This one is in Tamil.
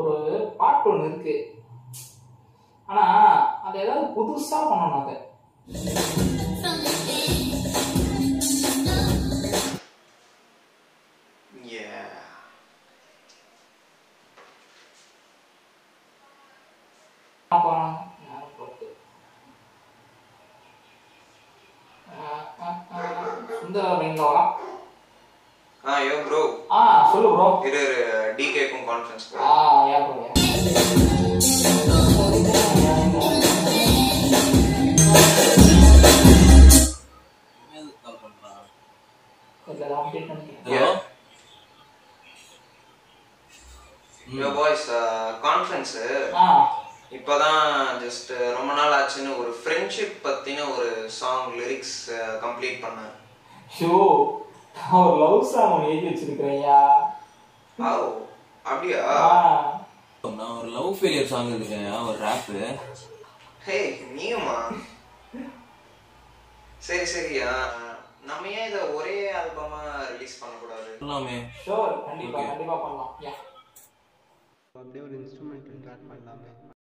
ஒரு பாட்டு ஒன்று இருக்கு ஆனா அது ஏதாவது புதுசா பண்ணணும் அதை Yeah. அப்புறம் யாரை பொறுத்து? அஹ் அஹ் அஹ் சுந்தர லைன்ல வரான் ஆ யோ ப்ரோ ஆ சொல்லு ப்ரோ இரு டிகேக்கும் கான்ஃபரன்ஸ் ஆ யா ப்ரோ யா கால் பண்றான் இதுல அப்டேட் பண்ணிக்கிறேன் hello yo boys conference ah இப்போதான் ஜஸ்ட் ரொம்ப நாள் ஆச்சுன்னு ஒரு ஃப்ரெண்ட்ஷிப் பத்தின ஒரு சாங் லிரிக்ஸ் கம்ப்ளீட் பண்ணேன் ஷோ நான் ஒரு லவ் சாங் ஒன்று எழுதி வச்சிருக்கிறேன்யா ஓ அப்படியா ஆ நான் ஒரு லவ் ஃபெயிலியர் சாங் இருக்கேன் ஒரு ரேப்பு ஹே நீயுமா சரி சரியா நம்ம ஏன் இதை ஒரே ஆல்பமா ரிலீஸ் பண்ணக்கூடாது எல்லாமே ஷோர் கண்டிப்பா Okay. கண்டிப்பா பண்ணலாம் யா அப்படியே ஒரு இன்ஸ்ட்ருமெண்டல் ட்ராக் பண்ணலாமே